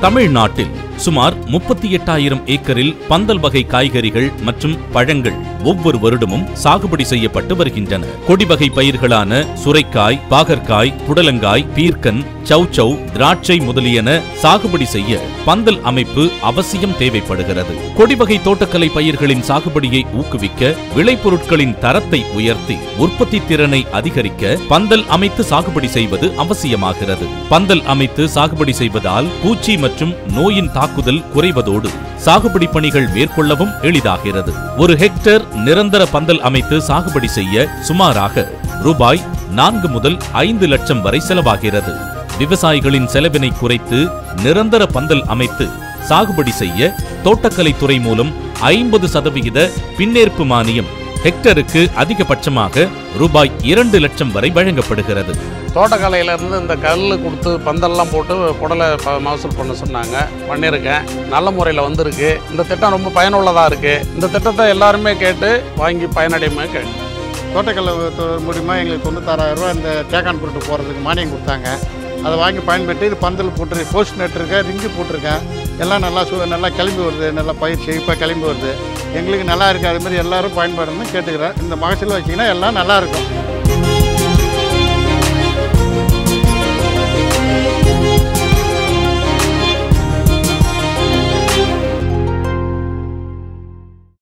தமிழ்நாட்டில் சுமார் முப்பத்தி எட்டாயிரம் ஏக்கரில் பந்தல் வகை காய்கறிகள் மற்றும் பழங்கள் ஒவ்வொரு வருடமும் சாகுபடி செய்யப்பட்டு வருகின்றன கொடிவகை பயிர்களான சுரைக்காய் பாகற்காய் புடலங்காய் பீர்க்கன் சௌச்சௌ திராட்சை முதலியன சாகுபடி செய்ய பந்தல் அமைப்பு அவசியம் தேவைப்படுகிறது கொடிவகை தோட்டக்கலை பயிர்களின் சாகுபடியை ஊக்குவிக்க விளைபொருட்களின் தரத்தை உயர்த்தி உற்பத்தி திறனை அதிகரிக்க பந்தல் அமைத்து சாகுபடி செய்வது அவசியமாகிறது பந்தல் அமைத்து சாகுபடி செய்வதால் பூச்சி மற்றும் நோயின் தாக்குதல் குறைவதோடு சாகுபடி பணிகள் மேற்கொள்ளவும் எளிதாகிறது ஒரு ஹெக்டேர் நிரந்தர பந்தல் அமைத்து சாகுபடி செய்ய சுமாராக ரூபாய் நான்கு முதல் ஐந்து லட்சம் வரை செலவாகிறது விவசாயிகளின் செலவினை குறைத்து நிரந்தர பந்தல் அமைத்து சாகுபடி செய்ய தோட்டக்கலைத்துறை மூலம் ஐம்பது சதவிகித பின்னேற்பு மானியம் ஹெக்டருக்கு அதிகபட்சமாக ரூபாய் இரண்டு லட்சம் வரை வழங்கப்படுகிறது தோட்டக்கலையிலேருந்து இந்த கல் கொடுத்து பந்தல்லாம் போட்டு புடலை ப மகசூல் பண்ண சொன்னாங்க பண்ணியிருக்கேன் நல்ல முறையில் வந்திருக்கு இந்த திட்டம் ரொம்ப பயனுள்ளதாக இருக்குது இந்த திட்டத்தை எல்லாருமே கேட்டு வாங்கி பயனடையுமே கேட்டு தோட்டக்கலை துறை மூலிமா எங்களுக்கு தொண்ணூத்தாறாயிரம் ரூபா இந்த தேக்கான் பொருட்டு போகிறதுக்கு மானியம் கொடுத்தாங்க அதை வாங்கி பயன்பெற்று இது பந்தல் போட்டு போஸ்ட் நட்டுருக்கேன் ரிங்கு போட்டிருக்கேன் எல்லாம் நல்லா சு நல்லா கிளம்பி வருது நல்லா பயிர் செழிப்பாக கிளம்பி வருது எங்களுக்கு நல்லா இருக்குது அது மாதிரி எல்லாரும் பயன்படணும்னு கேட்டுக்கிறேன் இந்த மகசூல் வச்சிங்கன்னா எல்லாம் நல்லா இருக்கும்